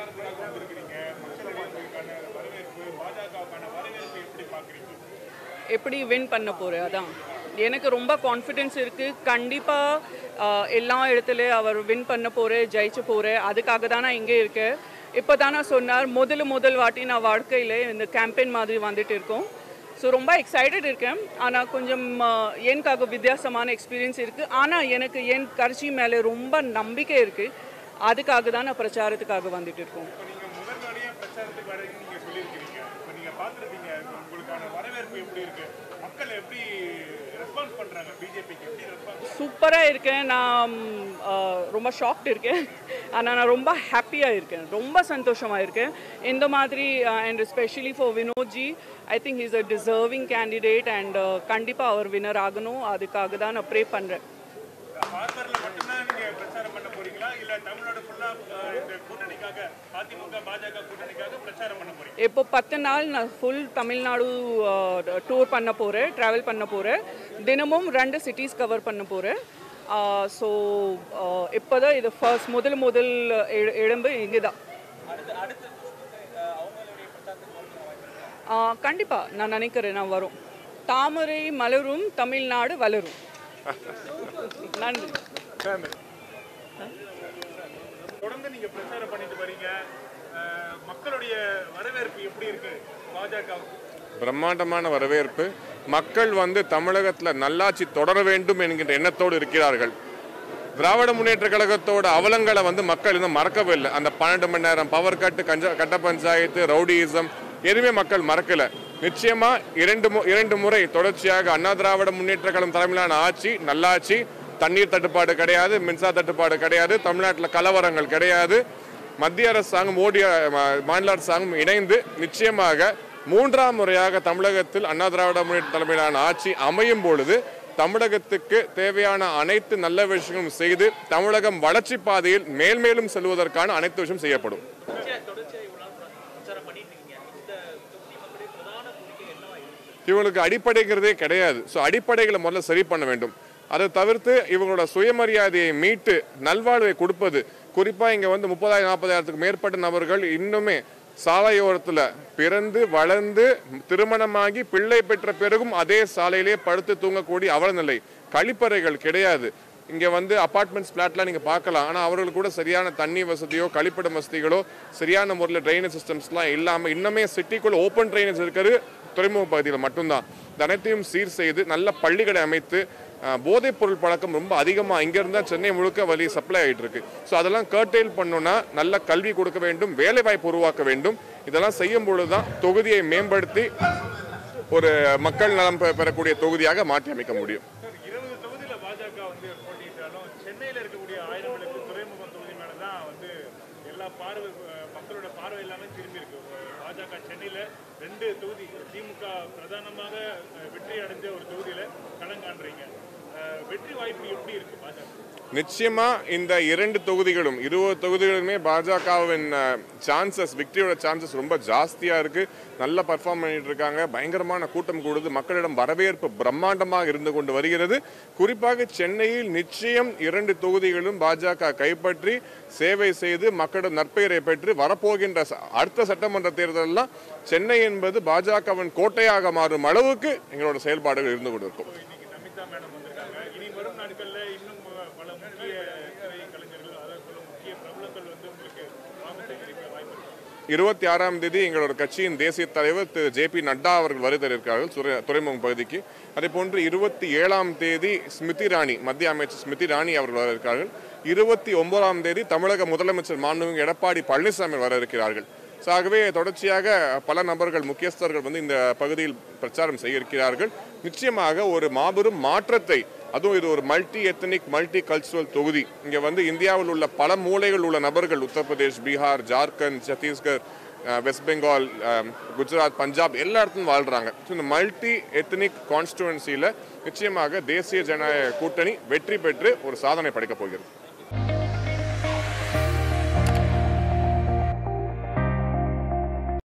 சார்பிலாக வந்திருக்கிறீங்க மக்களுக்கான வரவேற்பு பாஜகவுக்கான வரவேற்பு எப்படி பார்க்குறீங்க எப்படி வின் பண்ண போகிறேன் அதான் எனக்கு ரொம்ப கான்ஃபிடென்ஸ் இருக்குது கண்டிப்பாக எல்லா இடத்துலையும் அவர் வின் பண்ண போகிறேன் ஜெயிச்சு போகிறேன் அதுக்காக தான் நான் இங்கே இருக்கேன் இப்போ தான் நான் சொன்னார் முதல்ல முதல் வாட்டி நான் வாழ்க்கையில் இந்த கேம்பெயின் மாதிரி வந்துட்டு இருக்கோம் ஸோ ரொம்ப எக்ஸைட்டட் இருக்கேன் ஆனால் கொஞ்சம் ஆஹ், எனக்காக வித்தியாசமான எக்ஸ்பீரியன்ஸ் இருக்குது ஆனால் எனக்கு என் கட்சி மேலே ரொம்ப நம்பிக்கை இருக்குது அதுக்காக தான் நான் பிரச்சாரத்துக்காக வந்துட்டு இருக்கோம் இப்போ நீங்கள் முதல் நாளையே பிரச்சாரத்துக்கு வரீங்கன்னு நீங்கள் சொல்லியிருக்கிறீங்க இப்போ நீங்கள் பார்த்துருப்பீங்க உங்களுக்கான வரவேற்பு எப்படி இருக்கு மக்கள் எப்படி ரெஸ்பான்ஸ் பண்ணுறாங்க பிஜேபிக்கு எப்படி ரெஸ்பான்ஸ் சூப்பராக இருக்கேன் நான் ஆஹ், ரொம்ப ஷாக்ட் இருக்கேன் ஆனால் நான் ரொம்ப ஹாப்பியாக இருக்கேன் ரொம்ப சந்தோஷமாக இருக்கேன் இந்த மாதிரி அண்ட் ஸ்பெஷலி ஃபார் வினோத்ஜி I think is a deserving candidate and கண்டிப்பாக அவர் வின்னர் ஆகணும் அதுக்காக தான் நான் ப்ரே பண்ணுறேன் ஹார்பரில் மட்டும்தான் நீங்கள் பிரச்சாரம் பண்ண போறீங்களா இல்லை தமிழ்நாடு ஃபுல்லாக இந்த கூட்டணிக்காக அதிமுக பாஜக கூட்டணிக்காக பிரச்சாரம் பண்ண போறீங்க இப்போ பத்து நாள் நான் ஃபுல் தமிழ்நாடு டூர் பண்ண போகிறேன் ட்ராவல் பண்ண போகிறேன் தினமும் ரெண்டு சிட்டிஸ் கவர் பண்ண போகிறேன் ஸோ இப்போ தான் இது ஃபர்ஸ்ட் முதல் முதல் இட- இடம்பு இங்கே தான் கண்டிப்பாக நான் நினைக்கிறேன் நான் வரும் தாமரை மலரும் தமிழ்நாடு வளரும் நன்றி தொடர்ந்து நீங்க பிரச்சாரம் பண்ணிட்டு வரீங்க அஹ், மக்களுடைய வரவேற்பு எப்படி இருக்கு பாஜகவுக்கு பிரம்மாண்டமான வரவேற்பு மக்கள் வந்து தமிழகத்தில் நல்லாட்சி தொடர வேண்டும் என்கின்ற எண்ணத்தோடு இருக்கிறார்கள் திராவிட முன்னேற்ற கழகத்தோட அவலங்களை வந்து மக்கள் இன்னும் மறக்கவே இல்லை அந்த பன்னெண்டு மணி நேரம் பவர் கட்டு கஞ்ச கட்ட பஞ்சாயத்து ரவுடியிசம் எதுவுமே மக்கள் மறக்கல நிச்சயமா இரண்டு மு- இரண்டு முறை தொடர்ச்சியாக அண்ணா திராவிட முன்னேற்ற கழகம் தலைமையிலான ஆட்சி நல்லாட்சி தண்ணீர் தட்டுப்பாடு கிடையாது மின்சார தட்டுப்பாடு கிடையாது தமிழ்நாட்டில் கலவரங்கள் கிடையாது மத்திய அரசாங்கம் மோடி அஹ், மா- மாநில அரசாங்கம் இணைந்து நிச்சயமாக மூன்றாம் முறையாக தமிழகத்தில் அண்ணா திராவிட முன்னேற்ற தலைமையிலான ஆட்சி அமையும் பொழுது தமிழகத்துக்கு தேவையான அனைத்து நல்ல விஷயங்களும் செய்து தமிழகம் வளர்ச்சி பாதையில் மேல்மேலும் செல்வதற்கான அனைத்து விஷயம் செய்யப்படும் இவங்களுக்கு அடிப்படைங்கிறதே கிடையாது ஸோ அடிப்படைகளை முதல்ல சரி பண்ண வேண்டும் அதை தவிர்த்து இவங்களோட சுயமரியாதையை மீட்டு நல்வாழ்வை கொடுப்பது குறிப்பாக இங்கே வந்து முப்பதாயிரம் நாற்பதாயிரத்துக்கு மேற்பட்ட நபர்கள் இன்னுமே சாலையோரத்தில் பிறந்து வளர்ந்து திருமணமாகி பிள்ளை பெற்ற பிறகும் அதே சாலையிலே படுத்து தூங்கக்கூடிய அவலநிலை கழிப்பறைகள் கிடையாது இங்கே வந்து அப்பார்ட்மெண்ட்ஸ் ஃப்ளாட்லாம் நீங்கள் பார்க்கலாம் ஆனால் அவர்களுக்கு கூட சரியான தண்ணி வசதியோ கழிப்பிட வசதிகளோ சரியான முறையில் ட்ரைனேஜ் சிஸ்டம்ஸ்லாம் இல்லாமல் இன்னுமே சிட்டிக்குள்ள ஓப்பன் ட்ரைனேஜ் இருக்கிறது துறைமுக பகுதியில் மட்டும்தான் இது அனைத்தையும் சீர் செய்து நல்ல பள்ளிகளை அமைத்து அஹ், போதைப் பொருள் பழக்கம் ரொம்ப அதிகமாக இங்கேருந்து தான் சென்னை முழுக்க வழி சப்ளை ஆகிட்டு இருக்கு ஸோ அதெல்லாம் கர்டெயில் பண்ணோன்னா நல்ல கல்வி கொடுக்க வேண்டும் வேலை வாய்ப்பு உருவாக்க வேண்டும் இதெல்லாம் செய்யும் பொழுது தான் தொகுதியை மேம்படுத்தி ஒரு மக்கள் நலம் பெ- பெறக்கூடிய தொகுதியாக மாற்றி அமைக்க முடியும் சார் இருபது தொகுதியில பாஜக வந்து போட்டியிட்டாலும் சென்னையில இருக்கக்கூடிய ஆயிரம் விளக்கு துறைமுகம் தொகுதி மேல தான் வந்து எல்லா பார்வை அஹ், மக்களோட பார்வை எல்லாமே திரும்பி இருக்கு அஹ், பாஜக சென்னையில ரெண்டு தொகுதி திமுக பிரதானமாக அஹ், வெற்றி அடைஞ்ச ஒரு தொகுதியில களங்காண்றீங்க அஹ், வெற்றி வாய்ப்பு எப்படி இருக்கு பாஜக நிச்சயமா இந்த இரண்டு தொகுதிகளும் இருபது தொகுதிகளுமே பாஜகவின் சான்சஸ் விக்டரியோட சான்சஸ் ரொம்ப ஜாஸ்தியா இருக்கு நல்ல பர்ஃபார்ம் பண்ணிட்டு இருக்காங்க பயங்கரமான கூட்டம் கூடுது மக்களிடம் வரவேற்பு பிரம்மாண்டமாக இருந்து கொண்டு வருகிறது குறிப்பாக சென்னையில் நிச்சயம் இரண்டு தொகுதிகளும் பாஜக கைப்பற்றி சேவை செய்து மக்களிடம் நற்பெயரை பெற்று வரப்போகின்ற ச- அடுத்த சட்டமன்ற தேர்தலெல்லாம் சென்னை என்பது பாஜகவின் கோட்டையாக மாறும் அளவுக்கு எங்களோட செயல்பாடுகள் இருந்து கொண்டிருக்கும் இன்னைக்கு நமிதா மேடம் வந்திருக்காங்க இனி வரும் நாட்கள்ல இன்னும் ப- பல முக்கிய திரை கலைஞர்கள் அதே போல முக்கிய பிரபலங்கள் வந்து உங்களுக்கு வாபத்தை கிடைக்க வாய்ப்பு இருக்கு இருபத்தி ஆறாம் தேதி எங்களோட கட்சியின் தேசிய தலைவர் திரு ஜே பி நட்டா அவர்கள் வருகை இருக்கிறார்கள் துறை துறைமுகம் பகுதிக்கு அதே போன்று இருபத்தி ஏழாம் தேதி ஸ்மிருதி இராணி மத்திய அமைச்சர் ஸ்மிருதி இராணி அவர்கள் வர இருக்கிறார்கள் இருபத்தி ஒன்பதாம் தேதி தமிழக முதலமைச்சர் மாண்புமிகு எடப்பாடி பழனிசாமி வர இருக்கிறார்கள் ஸோ ஆகவே தொடர்ச்சியாக பல நபர்கள் முக்கியஸ்தர்கள் வந்து இந்த பகுதியில் பிரச்சாரம் செய்ய இருக்கிறார்கள் நிச்சயமாக ஒரு மாபெரும் மாற்றத்தை அதுவும் இது ஒரு மல்டி எத்தனிக் மல்டி கல்ச்சுரல் தொகுதி இங்கே வந்து இந்தியாவில் உள்ள பல மூலைகள் உள்ள நபர்கள் உத்தரப்பிரதேஷ் பீகார் ஜார்க்கண்ட் சத்தீஸ்கர் அஹ், வெஸ்ட் பெங்கால் அஹ், குஜராத் பஞ்சாப் எல்லா இடத்துலையும் வாழ்கிறாங்க ஸோ இந்த மல்டி எத்தனிக் கான்ஸ்டுவன்சியில் நிச்சயமாக தேசிய ஜனநாயக கூட்டணி வெற்றி பெற்று ஒரு சாதனை படைக்கப் போகிறது